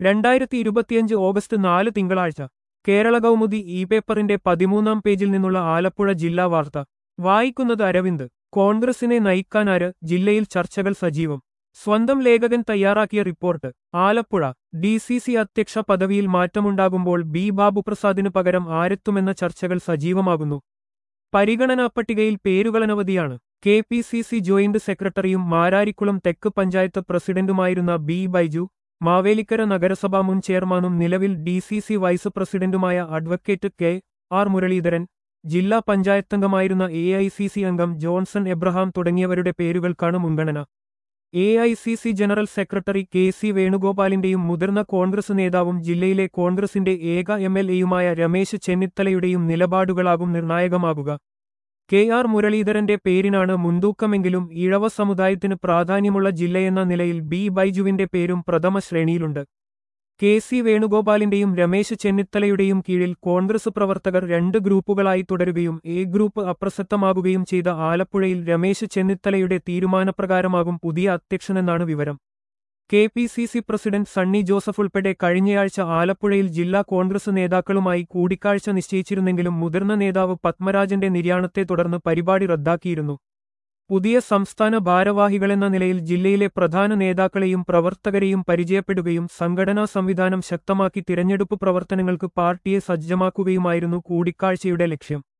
രണ്ടായിരത്തി ഇരുപത്തിയഞ്ച് ഓഗസ്റ്റ് നാല് തിങ്കളാഴ്ച കേരള കൗമുദി ഇ പേപ്പറിന്റെ പതിമൂന്നാം പേജിൽ നിന്നുള്ള ആലപ്പുഴ ജില്ലാ വാർത്ത വായിക്കുന്നത് അരവിന്ദ് കോൺഗ്രസിനെ നയിക്കാനാര് ജില്ലയിൽ ചർച്ചകൾ സജീവം സ്വന്തം ലേഖകൻ തയ്യാറാക്കിയ report Alappuzha D C C അധ്യക്ഷ പദവിയിൽ മാറ്റമുണ്ടാകുമ്പോൾ ബി ബാബുപ്രസാദിനു പകരം ആരെത്തുമെന്ന ചർച്ചകൾ സജീവമാകുന്നു പരിഗണനാ പട്ടികയിൽ പേരുകളനവധിയാണ് K P C C joint സെക്രട്ടറിയും മാരാരിക്കുളം തെക്ക് പഞ്ചായത്ത് പ്രസിഡന്റുമായിരുന്ന ബി ബൈജു മാവേലിക്കര നഗരസഭാ മുൻ ചെയർമാനും നിലവിൽ ഡി സി സി വൈസ് പ്രസിഡന്റുമായ അഡ്വക്കേറ്റ് കെ ആർ മുരളീധരൻ ജില്ലാ പഞ്ചായത്തംഗമായിരുന്ന എ ഐ സി സി അംഗം ജോൺസൺ എബ്രഹാം തുടങ്ങിയവരുടെ പേരുകൾക്കാണ് മുൻഗണന A I C C general secretary K C വേണുഗോപാലിന്റെയും മുതിർന്ന കോൺഗ്രസ് നേതാവും ജില്ലയിലെ കോൺഗ്രസിന്റെ ഏക എം എൽ എയുമായ രമേശ് ചെന്നിത്തലയുടെയും നിലപാടുകളാകും നിർണായകമാകുക കെ ആർ മുരളീധരന്റെ പേരിനാണ് മുൻതൂക്കമെങ്കിലും ഈഴവ സമുദായത്തിന് പ്രാധാന്യമുള്ള ജില്ലയെന്ന നിലയിൽ ബി ബൈജുവിന്റെ പേരും പ്രഥമ ശ്രേണിയിലുണ്ട് കെ സി വേണുഗോപാലിന്റെയും രമേശ് ചെന്നിത്തലയുടെയും കീഴിൽ കോൺഗ്രസ് പ്രവർത്തകർ രണ്ട് ഗ്രൂപ്പുകളായി തുടരുകയും എ ഗ്രൂപ്പ് അപ്രസക്തമാകുകയും ചെയ്ത ആലപ്പുഴയിൽ രമേശ് ചെന്നിത്തലയുടെ തീരുമാനപ്രകാരമാകും പുതിയ അധ്യക്ഷനെന്നാണ് വിവരം K P C C president Sunny Joseph ഉൾപ്പെടെ കഴിഞ്ഞയാഴ്ച ആലപ്പുഴയിൽ ജില്ലാ കോൺഗ്രസ് നേതാക്കളുമായി കൂടിക്കാഴ്ച നിശ്ചയിച്ചിരുന്നെങ്കിലും മുതിർന്ന നേതാവ് പത്മരാജന്റെ നിര്യാണത്തെ തുടർന്ന് പരിപാടി റദ്ദാക്കിയിരുന്നു പുതിയ സംസ്ഥാന ഭാരവാഹികളെന്ന നിലയിൽ ജില്ലയിലെ പ്രധാന നേതാക്കളെയും പ്രവർത്തകരെയും പരിചയപ്പെടുകയും സംഘടനാ സംവിധാനം ശക്തമാക്കി തിരഞ്ഞെടുപ്പ് പ്രവർത്തനങ്ങൾക്ക് പാർട്ടിയെ സജ്ജമാക്കുകയുമായിരുന്നു കൂടിക്കാഴ്ചയുടെ ലക്ഷ്യം